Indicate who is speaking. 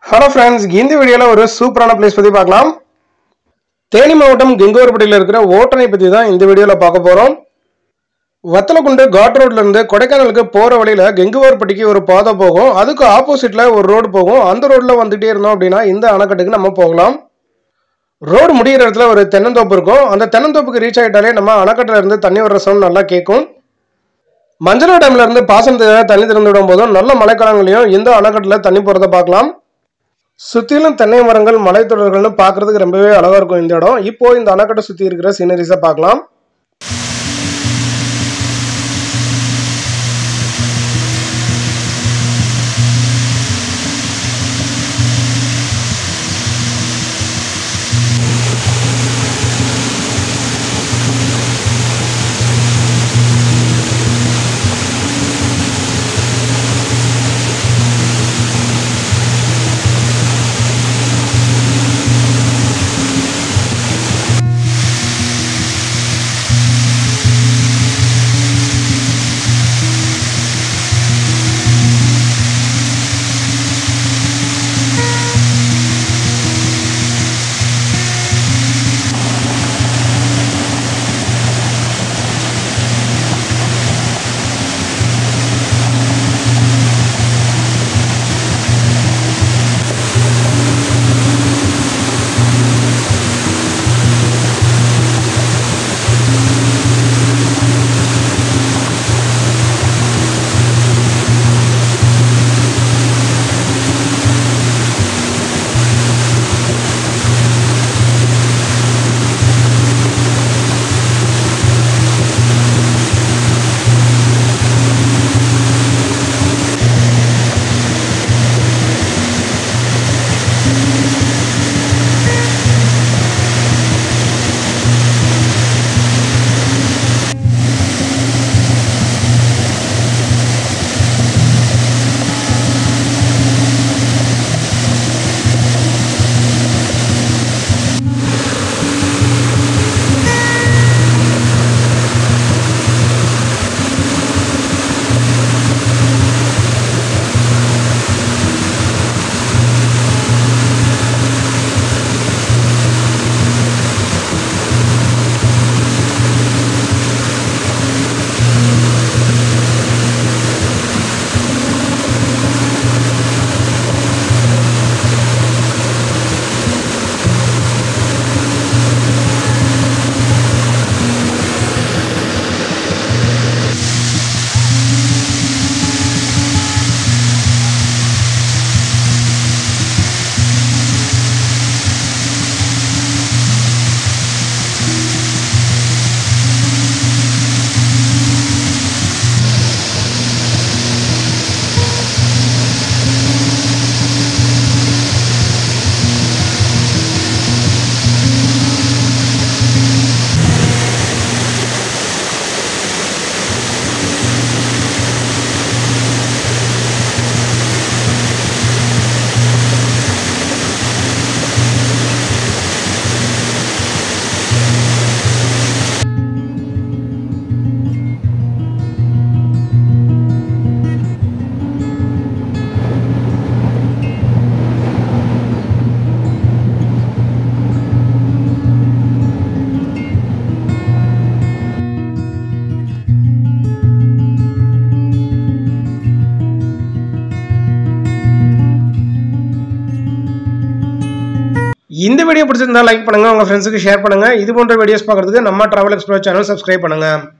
Speaker 1: hello friends இந்த வீடியோவில் ஒரு சூப்பரான பிளேஸ் பற்றி பார்க்கலாம் தேனி மாவட்டம் கெங்கோர்பட்டியில் இருக்கிற ஓட்டனை பற்றி தான் இந்த வீடியோவில் பார்க்க போகிறோம் வத்தலக்குண்டு காட் ரோட்ல இருந்து கொடைக்கானலுக்கு போகிற வழியில் கெங்குவார்பட்டிக்கு ஒரு பாதை போகும் அதுக்கு ஆப்போசிட்டில் ஒரு ரோடு போகும் அந்த ரோட்டில் வந்துட்டே இருந்தோம் அப்படின்னா இந்த அணைக்கட்டுக்கு நம்ம போகலாம் ரோடு முடிகிற இடத்துல ஒரு தென்னந்தோப்பு இருக்கும் அந்த தென்னந்தோப்புக்கு ரீச் ஆகிட்டாலே நம்ம அணைக்கட்டில் இருந்து தண்ணி வர்ற சவுண்ட் நல்லா கேட்கும் மஞ்சளா டேம்ல இருந்து பாசனத்துக்காக தண்ணி திறந்து விடும் போதும் நல்ல மழைக்காலங்களையும் இந்த அணைக்கட்டில் தண்ணி போகிறத பார்க்கலாம் சுற்றிலும் தென்னை மரங்கள் மலைத்தொடர்கள்னு பார்க்கறதுக்கு ரொம்பவே அழகாக இருக்கும் இந்த இடம் இப்போ இந்த அணைக்கட்டை சுற்றி இருக்கிற சீனரிஸை பார்க்கலாம் இந்த வீடியோ பிடிச்சிருந்தா லைக் பண்ணுங்க உங்க ஃப்ரெண்ட்ஸுக்கு ஷேர் பண்ணுங்க இது போன்ற வீடியோஸ் பார்க்கறதுக்கு நம்ம டிராவல் எக்ஸ்ப்ளோர் சேனல் சப்ஸ்கிரைப் பண்ணுங்க